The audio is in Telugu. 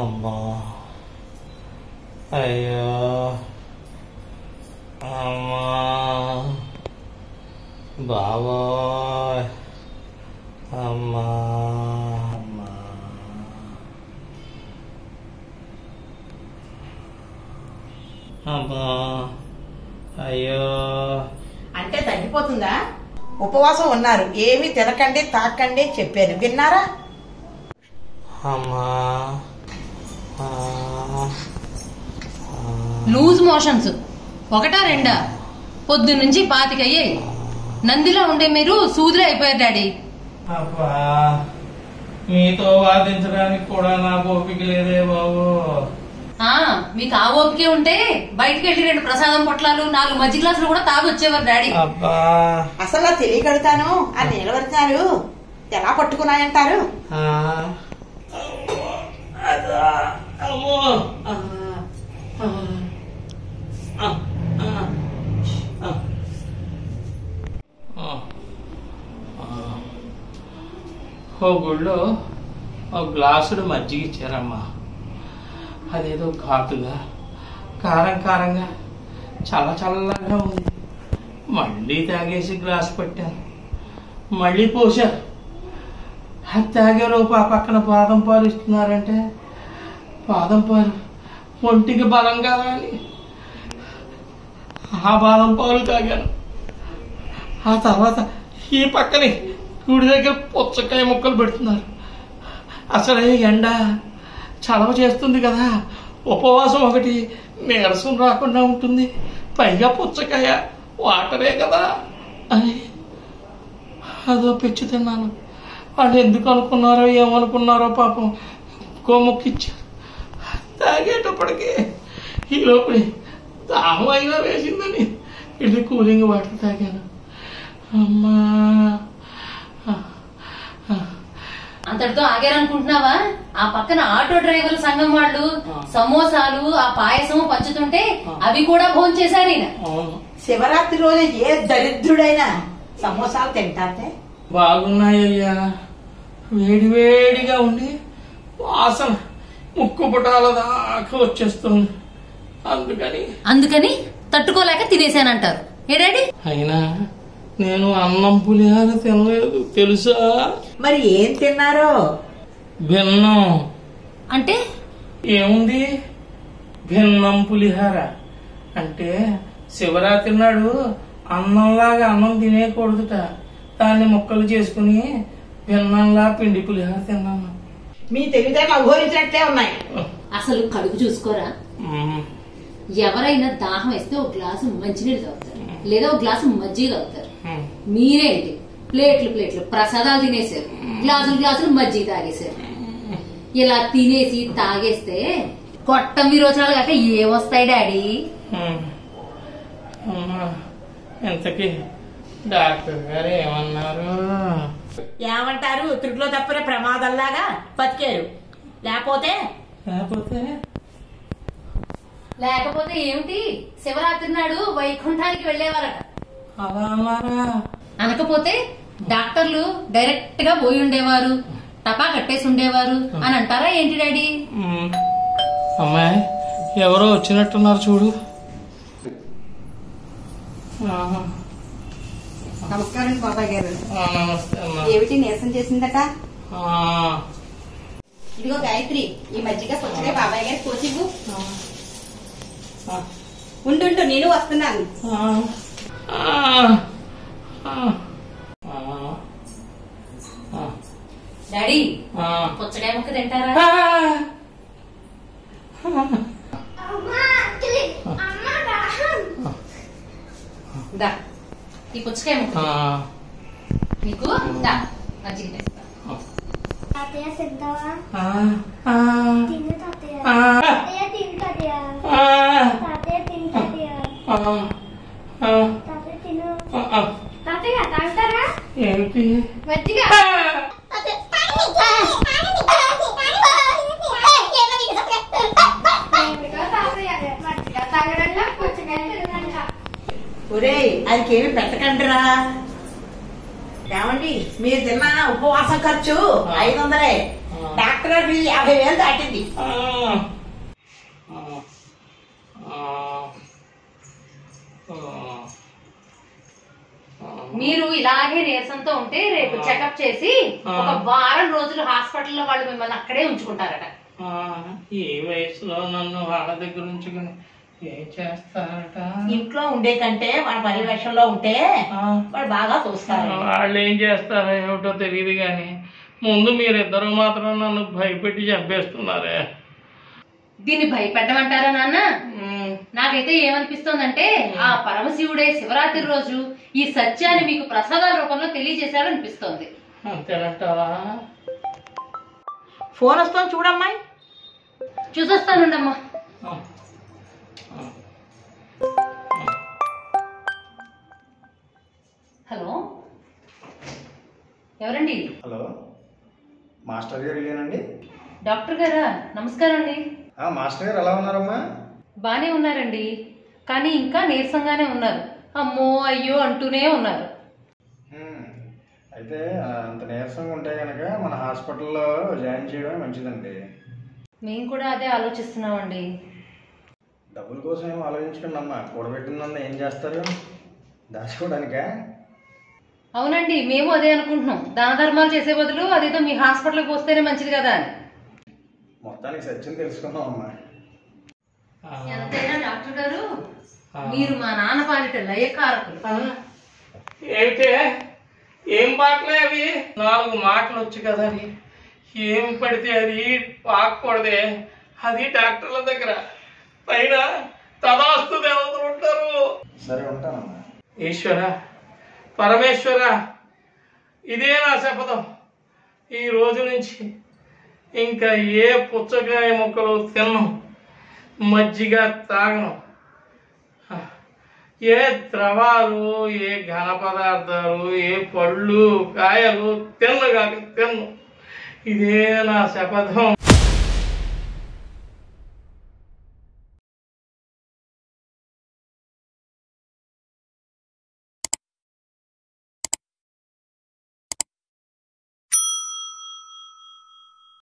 అమ్మా అయ్యో అమ్మా బాబోయ్ అమ్మా అమ్మా అమ్మా అయ్యో అంటే తగ్గిపోతుందా ఉపవాసం ఉన్నారు ఏమి తినకండి తాకండి చెప్పారు విన్నారా అమ్మా ఆ, లూజ్ మోషన్స్ ఒకటా రెండా పొద్దు నుంచి పాతికయ్యాయి నందిలో ఉండే మీరు సూదులు అయిపోయారు డాడీ అబ్బా మీతో వాదించడానికి కూడా నాకు ఓపిక లేదే బాబు ఆ మీకు ఆ ఓపికే ఉంటే బయటికి వెళ్ళి రెండు ప్రసాదం పొట్లాలు నాలుగు మజ్జి గ్లాసులు కూడా తాగొచ్చేవారు డాడీ అబ్బా అసలు నా తెలియగలుగుతాను ఆ నిలబడతారు ఎలా పట్టుకున్నాయంటారు ఆ, అదా, అమ్మో ఆ, ఆ, ఆ, ఆ, ఆ. ఆ, ఆ. ఓ గుళ్ళో ఒక గ్లాసుడు మజ్జిగ ఇచ్చారమ్మా అదేదో ఘాటుగా కారం కారంగా చల్ల చల్లగా ఉంది మళ్ళీ తాగేసి గ్లాస్ పట్టాను మళ్ళీ పోసారు అది తాగే లోపు ఆ పక్కన బాదం పాలు ఇస్తున్నారంటే బాదం పాలు ఒంటికి బలం కదా అని ఆ బాదం పాలు తాగాను ఆ తర్వాత ఈ పక్కనే గుడి దగ్గర పుచ్చకాయ ముక్కలు పెడుతున్నారు అసలే ఎండ చలవ చేస్తుంది కదా ఉపవాసం ఒకటి నీరసం రాకుండా ఉంటుంది పైగా పుచ్చకాయ వాటరే కదా అని అదో పిచ్చి తిన్నాను వాళ్ళు ఎందుకు అనుకున్నారో ఏమనుకున్నారో పాపం గోముక్కిచ్చారు తాగేటప్పటికి ఈ లోపలి దాహం అయినా వేసిందని ఇది కూలింగ్ వాటర్ తాగాను అమ్మా అంతటితో ఆగారనుకుంటున్నావా ఆ పక్కన ఆటో డ్రైవర్ల సంఘం వాళ్ళు సమోసాలు ఆ పాయసం పంచుతుంటే అవి కూడా భోజనం చేశారు ఈయన అవును శివరాత్రి రోజు ఏ దరిద్రుడైనా సమోసాలు తింటారే బాగున్నాయ్యా వేడి వేడిగా ఉండి వాసన ముక్కు పుటాల దాకా వచ్చేస్తుంది అందుకని అందుకని తట్టుకోలేక తినేశానంటారు ఏ డాడీ అయినా నేను అన్నం పులిహార తినలేదు తెలుసా మరి ఏం తిన్నారో భిన్నం అంటే ఏముంది భిన్నం పులిహార అంటే శివరాత్రి నాడు అన్నంలాగా అన్నం తినేయకూడదుట దాన్ని ముక్కలు చేసుకుని భిన్నంలా పిండి పులిహార తిన్నాను మీ తెలివితేటలు అఘోరించినట్టే ఉన్నాయి అసలు కడుపు చూసుకోరా మ్మ్. ఎవరైనా దాహం వేస్తే ఒక గ్లాసు మంచినీళ్ళు తాగుతారు లేదా ఒక గ్లాసు మజ్జిగ తాగుతారు మ్మ్. మీరేంటి ప్లేట్లు ప్లేట్లు ప్రసాదాలు తినేశారు గ్లాసులు గ్లాసులు మజ్జిగ తాగేశారు ఇలా తినేసి తాగేస్తే కొట్టం విరోచనాలు కాక ఏమొస్తాయి డాడీ మ్మ్. అమ్మా, ఇంతకీ డాక్టర్ గారు ఏమన్నారు ఏమంటారు త్రిగులో తప్పిన ప్రమాదంలాగా బతికారు లేకపోతే లేకపోతే లేకపోతే ఏమిటి శివరాత్రి నాడు వైకుంఠానికి వెళ్లేవారట అలా అన్నారా అనకపోతే డాక్టర్లు డైరెక్ట్ గా పోయి ఉండేవారు టపా కట్టేసి ఉండేవారు అని అంటారా ఏంటి డాడీ మ్మ్. అమ్మాయి ఎవరో వచ్చినట్టున్నారు చూడు ఆహా. నమస్కారం బాబాయ్ గారు ఆ, నమస్తే అమ్మా ఏమిటి నీరసం చేసిందట ఆ, ఇదిగో గాయత్రి ఈ మధ్యగా కొంచెమే బాబాయ్ గారి కోచింగు ఆ, ఉండు ఉండు, నేను వస్తున్నాను ఆ, ఆ, ఆ, ఆ, ఆ, డాడీ ఆ. పుచ్చకాయ ముక్క తింటారా ఆ. దా ఈ పుచ్చకాయ ముక్క ఆ, మీకు దా మజ్జిగ తెస్తా. తాతయ్య తింటావా ఆ, ఆ, తిను తాతయ్య ఆ, తాతయ్య తిను తాతయ్య ఆ, తాతయ్య తిను తాతయ్య ఆ, ఆ, తాతయ్య తిను ఆ, ఆ. తాతయ్య తాగుతారా ఏమిటి మజ్జిగ ఆ. తాతయ్య మజ్జిగ తాగడంలో పుచ్చకాయ తినడంలో ఒరేయ్ ఆయనకేమి పెట్టకండిరా ఏమండి మీరు తిన్న ఉపవాసం ఖర్చు ఐదు వందలే డాక్టర్ గారి ఫీజు యాభై వేలు దాటింది ఆ, ఆ, ఆ, ఆ. మీరు ఇలాగే నీరసంతో ఉంటే రేపు చెకప్ చేసి ఆ. ఒక వారం రోజులు హాస్పిటల్లో వాళ్ళు మిమ్మల్ని అక్కడే ఉంచుకుంటారట ఆ, ఈ వయసులో నన్ను వాళ్ళ దగ్గర ఉంచుకుని ఏం చేస్తారట ఇంట్లో ఉండే కంటే మన పర్యవేక్షణలో ఉంటే ఆ, వాడు బాగా చూస్తారు వాళ్ళు ఏం చేస్తారో ఏమిటో తెలియదు కానీ ముందు మీరిద్దరు మాత్రం నన్ను భయపెట్టి చంపేస్తున్నారే దీన్ని భయపెట్టమంటారా నాన్న ఉమ్, నాకైతే ఏమనిపిస్తోందంటే ఆ పరమశివుడే శివరాత్రి రోజు ఈ సత్యాన్ని మీకు ప్రసాదాల రూపంలో తెలియజేశాడు అనిపిస్తోంది అంతేనంటావా ఫోన్ వస్తుంది చూడమ్మాయి చూసొస్తానుండమ్మా ఆ, హలో ఎవరండి హలో మాస్టర్ గారు ఇల్లేనండి డాక్టర్ గారా నమస్కారం అండి ఆ, మాస్టర్ గారు ఎలా ఉన్నారమ్మా బానే ఉన్నారండి కానీ ఇంకా నీరసంగానే ఉన్నారు అమ్మో అయ్యో అంటూనే ఉన్నారు హ్మ్. అయితే ఆ, అంత నీరసంగా ఉంటే కనుక మన హాస్పిటల్లో జాయిన్ చేయడమే మంచిదండి మేము కూడా అదే ఆలోచిస్తున్నామండి డబ్బుల కోసం ఏం ఆలోచించకండి అమ్మా కూడబెట్టిందన్న ఏం చేస్తారు దాచుకోవడానికా అవునండి మేము అదే అనుకుంటున్నాం దాన ధర్మాలు చేసే బదులు అదేదో మీ హాస్పిటల్కి పోస్తేనే మంచిది కదా అని మొత్తానికి సత్యం తెలుసుకున్నాం అమ్మా ఆ. ఎంతైనా డాక్టర్ గారు మీరు మా నాన్న పాలిట లయకారకులు ఆ, ఏమిటే ఏం మాటలే అవి నాలుగు మాటలు వచ్చు కదా అని ఏం పడితే అది పాకూడదే అది డాక్టర్ల దగ్గర పైన తదాస్తు దేవతలు ఉంటారు సరే ఉంటానమ్మా ఈశ్వర పరమేశ్వర ఇదే నా శపథం ఈ రోజు నుంచి ఇంకా ఏ పుచ్చకాయ ముక్కలు తిన్నాం మజ్జిగ తాగను ఏ ద్రవాలు ఏ ఘన పదార్థాలు ఏ పళ్ళు కాయలు తిన్నగాక తిన్ను ఇదే నా శపథం